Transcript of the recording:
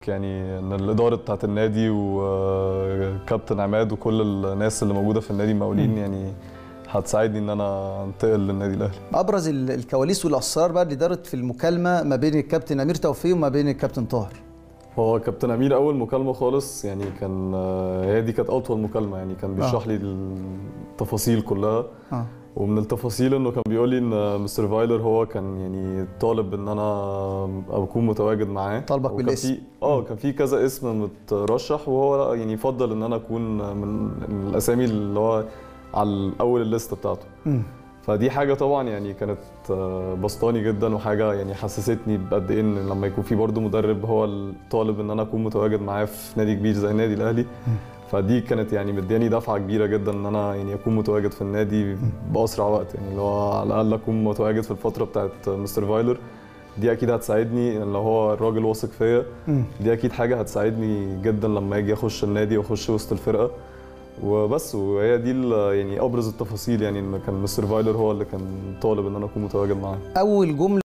يعني ان الاداره بتاعت النادي وكابتن عماد وكل الناس اللي موجوده في النادي المقاولين يعني هتساعدني ان انا انتقل للنادي الاهلي ابرز ال- الكواليس والاسرار بقى اللي دارت في المكالمه ما بين الكابتن امير توفيق وما بين الكابتن طاهر هو كابتن امير اول مكالمه خالص يعني كان هي دي كانت اطول مكالمه يعني كان بيشرح لي التفاصيل كلها اه ومن التفاصيل انه كان بيقول لي ان مستر فايلر هو كان يعني طالب ان انا اكون متواجد معاه طالبك وكان بالاسم. في اه كان في كذا اسم مترشح وهو يعني يفضل ان انا اكون من من الاسامي اللي هو على اول الليسته بتاعته مم. فدي حاجه طبعا يعني كانت آه، بسطاني جدا وحاجه يعني حسستني بقد ايه ان لما يكون في برضه مدرب هو الطالب ان انا اكون متواجد معاه في نادي كبير زي النادي الاهلي فدي كانت يعني مدياني دفعه كبيره جدا ان انا يعني اكون متواجد في النادي باسرع وقت يعني اللي هو على الاقل اكون متواجد في الفتره بتاعت مستر فايلر دي اكيد هتساعدني ان لو هو الراجل واثق فيا مم. دي اكيد حاجه هتساعدني جدا لما اجي اخش النادي واخش وسط الفرقه وبس وهي دي ال- يعني ابرز التفاصيل يعني ان كان مستر فايلر هو اللي كان طالب ان انا اكون متواجد معاه اول جمله